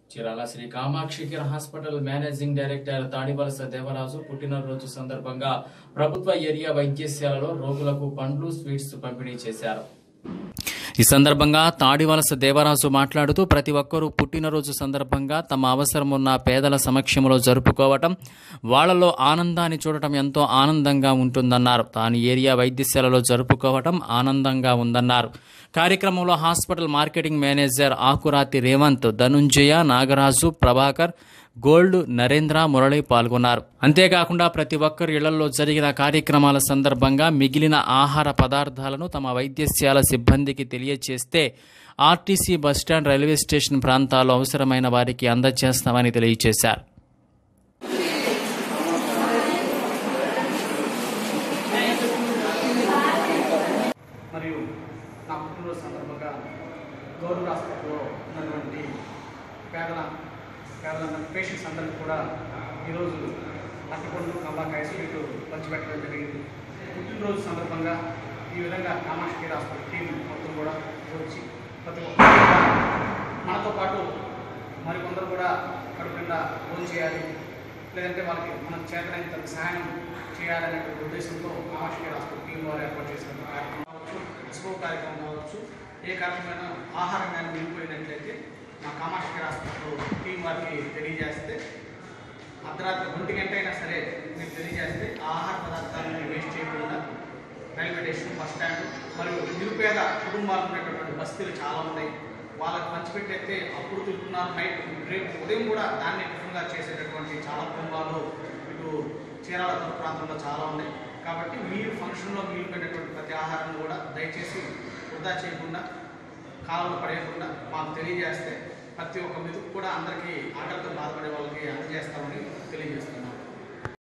Chirala Shri Kamakshi care hospital managing director Tadivalasa Devaraju పుట్టినరోజు సందర్భంగా ప్రభుత్వ ఏరియా వైద్యశాలలో రోగులకు పండ్లు స్వీట్స్ పంపిణీ చేశారు ఈ సందర్భంగా తాడివలస దేవరాజు మాట్లాడుతూ ప్రతి ఒక్కరూ పుట్టినరోజు సందర్భంగా తమ అవసరం ఉన్న పేదల సమక్షంలో జరుపుకోవటం వాళ్లలో ఆనందాన్ని చూడటం ఎంతో ఆనందంగా ఉంటుందన్నారు తాను ఏరియా వైద్యశాలలో జరుపుకోవటం ఆనందంగా ఉందన్నారు కార్యక్రమంలో hospital marketing manager Akurathi Revanth Dhanunjaya Nagaraju Prabhakar gold Narendra Murali పాల్గొన్నారు అంతేకాకుండా ప్రతి ఒక్కరు ఇళ్లలో జరిగిన కార్యక్రమాల సందర్భంగా మిగిలిన ఆహార పదార్థాలను తమ వైద్యశాల సిబ్బందికి తెలియచేస్తే ఆర్టీసీ బస్టాండ్ రైల్వే స్టేషన్ ప్రాంతాల్లో అవసరమైన వారికి అందజేస్తామని తెలియజేశారు మరియు నా పుట్టినరోజు సందర్భంగా గౌరవ హాస్పిటల్లో ఉన్నటువంటి పేదల పేదల పేషెంట్స్ అందరికీ కూడా ఈరోజు అరటిపండ్లు కమలాకాయ స్వీటు పంచిపెట్టడం జరిగింది పుట్టినరోజు సందర్భంగా ఈ విధంగా కామాక్షి కేర్ హాస్పిటల్ టీం మొత్తం కూడా వచ్చి ప్రతి ఒక్కరు కూడా మనతో పాటు మరికొందరు కూడా కడుపు నిండా భోజనం చేయాలి లేదంటే వాళ్ళకి మనం చేతనైనంత సహాయం చేయాలనే ఉద్దేశంతో కామాక్షి కేర్ హాస్పిటల్ టీం వారు ఏర్పాటు చేసిన కార్యక్రమం కావచ్చు శుభ కార్యక్రమం కావచ్చు ఏ కార్యక్రమమైన ఆహారం కానీ మిగిలిపోయినట్లయితే మా కామాక్షి కేర్ హాస్పిటల్ టీం వారికి తెలియజేస్తే అర్ధరాత్రి ఒంటి గంట అయినా సరే మీరు తెలియజేస్తే ఆ ఆహార పదార్థాలను వేస్ట్ చేయకుండా రైల్వే స్టేషన్ బస్ స్టాండ్ మరియు నిరుపేద కుటుంబాలు ఉన్నటువంటి బస్తీలు చాలా ఉన్నాయి వాళ్ళకి పంచిపెట్టయితే అప్పుడు తింటున్నారు నైట్ రేపు ఉదయం కూడా దాన్ని టిఫిన్గా చేసేటటువంటి చాలా కుటుంబాలు ఇటు చీరాల తూర్పు ప్రాంతంలో చాలా ఉన్నాయి కాబట్టి మీరు ఫంక్షన్లో మిగిలిపోయినటువంటి ప్రతి ఆహారం కూడా దయచేసి వృధా చేయకుండా కాలంలో పడేయకుండా మాకు తెలియజేస్తే ప్రతి ఒక్క మెతుకు కూడా అందరికీ ఆకలితో బాధపడే